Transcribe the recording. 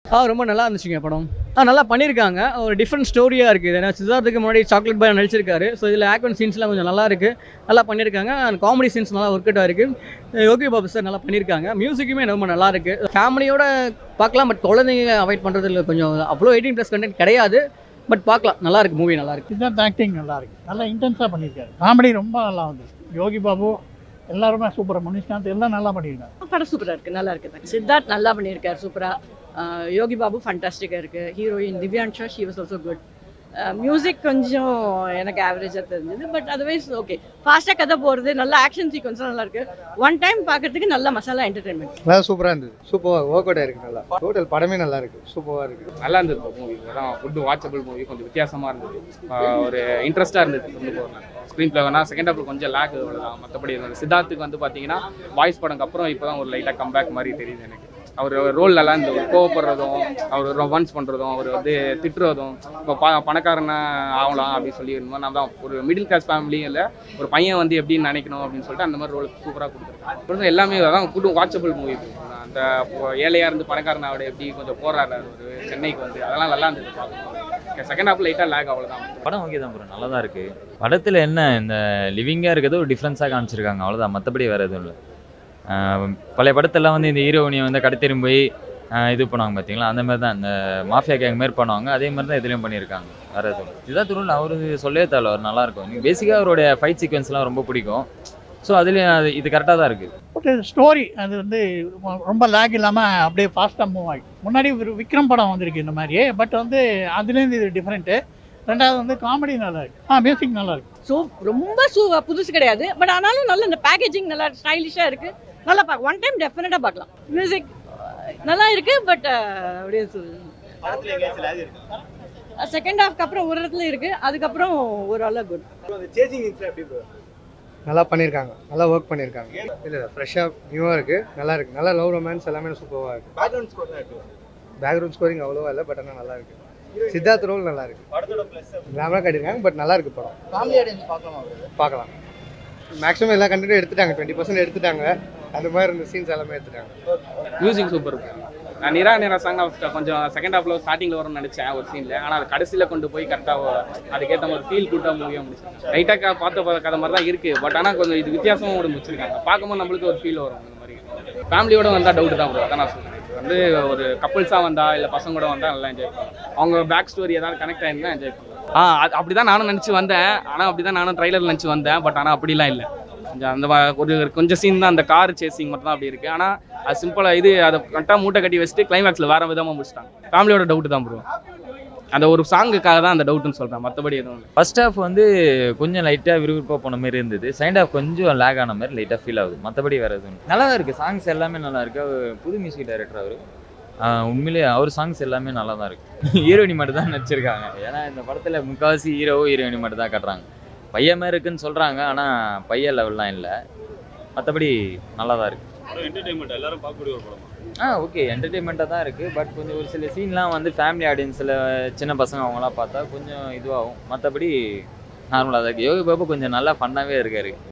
ஆ ரொம்ப நல்லா இருந்துச்சுங்க படம் ஆ நல்லா பண்ணியிருக்காங்க ஒரு டிஃப்ரெண்ட் ஸ்டோரியாக இருக்குது ஏன்னா சித்தார்த்துக்கு முன்னாடி சாக்லேட் பாய் நடிச்சிருக்காரு ஸோ இதில் ஆக்வன் சீன்ஸ்லாம் கொஞ்சம் நல்லா இருக்குது நல்லா பண்ணியிருக்காங்க அண்ட் காமெடி சீன்ஸ் நல்லா ஒர்க் அவுட் ஆயிருக்கு யோகி பாபு சார் நல்லா பண்ணியிருக்காங்க மியூசிக்குமே ரொம்ப நல்லா இருக்குது ஃபேமிலியோட பார்க்கலாம் பட் குழந்தைங்க அவாய்ட் பண்ணுறதுல கொஞ்சம் அவ்வளோ எயிட்டீன் ப்ளஸ் கண்டென்ட் கிடையாது பட் பார்க்கலாம் நல்லா இருக்கு மூவி நல்லா இருக்கு சித்தார்த் ஆக்டிங் நல்லா இருக்கு நல்லா இன்டென்ஸாக பண்ணியிருக்காரு காமெடி ரொம்ப நல்லா வந்து யோகி பாபு எல்லாருமே சூப்பராக மனுஷாந்த் எல்லாம் நல்லா பண்ணியிருக்காங்க படம் சூப்பராக இருக்குது நல்லா இருக்குது சித்தார்த் நல்லா பண்ணியிருக்காரு சூப்பராக யோகி பாபு ஃபண்டாஸ்டிக்காக இருக்குது heroine Divyansha she was also good music கொஞ்சம் எனக்கு ஆவரேஜாக தெரிஞ்சது பட் அதர்வைஸ் ஓகே ஃபாஸ்ட்டாக கதை போகிறது நல்ல ஆக்ஷன் சீக்வன்ஸும் நல்லா இருக்கு ஒன் டைம் பார்க்கறதுக்கு நல்ல மசாலா என்டர்டைன்மெண்ட் நல்லா சூப்பராக இருந்தது சூப்பராக ஒர்க் அவுட் ஆயிருக்கு நல்லா டோட்டல் படமே நல்லா இருக்கு சூப்பராக இருக்கு நல்லா இருந்தது மூவி அதான் ஃபுட்டு வாட்சபிள் மூவி கொஞ்சம் வித்தியாசமாக இருந்தது ஆஹ் ஒரு இன்ட்ரெஸ்ட்டாக இருந்தது கொண்டு போகிறேன் ஸ்க்ரீன் பிளே வேணா செகண்ட் ஹாஃபில் கொஞ்சம் லேக் அவ்வளோதான் மற்றபடி இருந்தது சித்தார்த்துக்கு வந்து பார்த்தீங்கன்னா வாய்ஸ் படம்க்கு அப்புறம் இப்போ தான் ஒரு லைட்டாக கம்பேக் மாதிரி தெரியுது எனக்கு அவர் ரோல் நல்லா இருந்தது கோவப்படுறதும் அவர் ரொமான்ஸ் பண்ணுறதும் அவர் வந்து திட்டுறதும் இப்போ ப பணக்காரனா ஆகலாம் அப்படின்னு சொல்லி இருந்தோம் நான் தான் ஒரு மிடில் கிளாஸ் ஃபேமிலியும் இல்லை ஒரு பையன் வந்து எப்படின்னு நினைக்கணும் அப்படின்னு சொல்லிட்டு அந்த மாதிரி ரோல் சூப்பராக கொடுத்துருக்காங்க எல்லாமே அதான் குடு வாட்சபிள் மூவி அந்த ஏழையாக இருந்து பணக்காரனாவோட எப்படி கொஞ்சம் போராடுறாரு ஒரு சென்னைக்கு வந்து அதெல்லாம் நல்லா இருந்தது செகண்ட் ஹாஃப் லைட்டாக லேக் அவ்வளோதான் படம் ஓகே தான் ப்ரோ நல்லா தான் இருக்குது படத்தில் என்ன இந்த லிவிங்காக இருக்கிறது ஒரு டிஃப்ரென்ஸாக காமிச்சிருக்காங்க அவ்வளோதான் மற்றபடி வேறு எதுவும் இல்லை பழைய படத்தெல்லாம் வந்து இந்த ஹீரோயினியை வந்து கடத்தெரும் போய் ஆஹ் இது பண்ணுவாங்க பார்த்தீங்களா அந்த மாதிரி தான் இந்த மாஃபியா கேங் மாரி பண்ணுவாங்க அதே மாதிரி தான் இதுலேயும் பண்ணியிருக்காங்க வேறு எதுவும் இல்லை. சித்தார்த் துருள் அவர் சொல்லவே தேவை அவர் நல்லா இருக்கும் எனக்கு பேசிக்காக அவருடைய ஃபைட் சீக்வன்ஸ்லாம் ரொம்ப பிடிக்கும் ஸோ அதுலேயும் அது இது கரெக்டாக தான் இருக்குது பட் ஸ்டோரி அது வந்து ரொம்ப- ரொம்ப லேக் இல்லாமல் அப்படியே ஃபாஸ்ட்டாக மூவ் ஆகி முன்னாடி ஒரு விக்ரம் படம் வந்திருக்கு இந்த மாதிரியே பட் வந்து அதுலேருந்து இது டிஃப்ரெண்ட்டு ரெண்டாவது வந்து காமெடி நல்லா இருக்கு ஆ மியூசிக் நல்லா இருக்கு ஸோ ரொம்ப சூ புதுசு கிடையாது பட் ஆனாலும் நல்ல இந்த பேக்கேஜிங் நல்லா ஸ்டைலிஷாக இருக்குது நல்லா பார்க்க ஒன் டைம் டெஃபினட்டாக பார்க்கலாம் மியூசிக் நல்லா இருக்குது பட் அப்படியே செகண்ட் ஹாஃப்க்கு அப்புறம் ஒரு இடத்துல இருக்குது அதுக்கப்புறம் ஒரு அளவு குட் நல்லா பண்ணியிருக்காங்க நல்லா ஒர்க் பண்ணியிருக்காங்க இல்லை இல்லை ஃப்ரெஷ்ஷாக நியூவாக இருக்கு நல்லா இருக்கு நல்லா லவ் ரொமான்ஸ் எல்லாமே சூப்பராக இருக்கு பேக்ரவுண்ட் ஸ்கோரிங் அவ்வளோவா இல்லை பட் ஆனால் நல்லா இருக்கு சித்தார்த் ரோல் நல்லா இருக்கு கிளாமராக காட்டியிருக்காங்க பட் நல்லா இருக்கு படம் ஃபேமிலி ஆடியன்ஸ் பார்க்கலாமா பார்க்கலாம் மேக்ஸிமம் எல்லா கண்டென்ட்டும் எடுத்துட்டாங்க டுவெண்ட்டி பர்சன்ட் எடுத்துட்டாங்க அந்த மாதிரி இருந்த சீன்ஸ் எல்லாமே எடுத்துட்டாங்க மியூசிக் சூப்பர் நான் நிரா நிரா சாங் கொஞ்சம் செகண்ட் ஹாஃப்ல ஸ்டார்டிங்ல வரும்னு நினைச்சேன் ஒரு சீன்ல ஆனா அது கடைசியில கொண்டு போய் கரெக்டாக அதுக்கேற்ற மாதிரி ஃபீல் கூட்டா மூவியாக முடிச்சு ரைட்டாக பார்த்த கதை மாதிரி தான் இருக்கு பட் ஆனால் கொஞ்சம் இது வித்தியாசமும் ஒரு முடிச்சிருக்காங்க பார்க்கும்போது நம்மளுக்கு ஒரு ஃபீல் வரும் இந்த மாதிரி ஃபேமிலியோட வந்தால் டவுட் தான் வரும் அதான் நான் சொல்றேன் இது வந்து ஒரு கப்புள்ஸாக வந்தா இல்லை பசங்க கூட வந்தால் நல்லா என்ஜாய் பண்ணலாம் அவங்க பேக் ஸ்டோரி ஏதாவது கனெக்ட் ஆயிருந்தா என்ஜாய் பண்ணலாம் ஆ அது அப்படி தான் நானும் நினச்சி வந்தேன் ஆனால் அப்படி தான் நானும் ட்ரைலர் நினச்சி வந்தேன் பட் ஆனால் அப்படிலாம் இல்லை கொஞ்சம் அந்த வ- ஒரு கொஞ்சம் சீன் தான் அந்த கார் சேசிங் மட்டும் தான் அப்படி இருக்கு ஆனால் அது சிம்பிளாக இது அதை கரெக்டாக மூட்டை கட்டி வச்சுட்டு கிளைமேக்ஸில் வேற விதமாக முடிச்சிட்டாங்க ஃபேமிலியோட டவுட் தான் ப்ரோ அந்த ஒரு சாங்குக்காக தான் அந்த டவுட்னு சொல்கிறேன் மற்றபடி எதுவும் இல்லை ஃபர்ஸ்ட் ஹாஃப் வந்து கொஞ்சம் லைட்டாக விறுவிறுப்பாக போன மாதிரி இருந்தது செகண்ட் ஹாஃப் கொஞ்சம் லேக் ஆன மாதிரி லைட்டாக ஃபீல் ஆகுது மற்றபடி வேறு எதுவும் இல்லை. நல்லா தான் இருக்குது சாங்ஸ் எல்லாமே நல்லா இருக்கு அவர் புது மியூசிக் டைரக்டர் அவர் உண்மையிலேயே அவர் சாங்ஸ் எல்லாமே நல்லா தான் இருக்கு ஹீரோயினி மட்டும் தான் நடிச்சிருக்காங்க ஏன்னா இந்த படத்தில் முக்கால்வாசி ஹீரோ ஹீரோயினி மட்டும் தான் காட்டுறாங்க பையன் மாதிரி இருக்குன்னு சொல்கிறாங்க ஆனால் பையன் லெவல்லாம் இல்லை மற்றபடி நல்லா தான் இருக்கு என்டர்டைன்மெண்ட் எல்லாரும் பார்க்கக்கூடிய ஒரு படம் ஆ ஓகே என்டர்டெயின்மெண்ட்டாக தான் இருக்குது பட் கொஞ்சம் ஒரு சில சீன்லாம் வந்து ஃபேமிலி ஆடியன்ஸில் சின்ன பசங்க அவங்களாம் பார்த்தா கொஞ்சம் இதுவாகும் மற்றபடி நார்மலாக தான் இருக்குது யோகி பாபு கொஞ்சம் நல்லா ஃபன்னாகவே இருக்காரு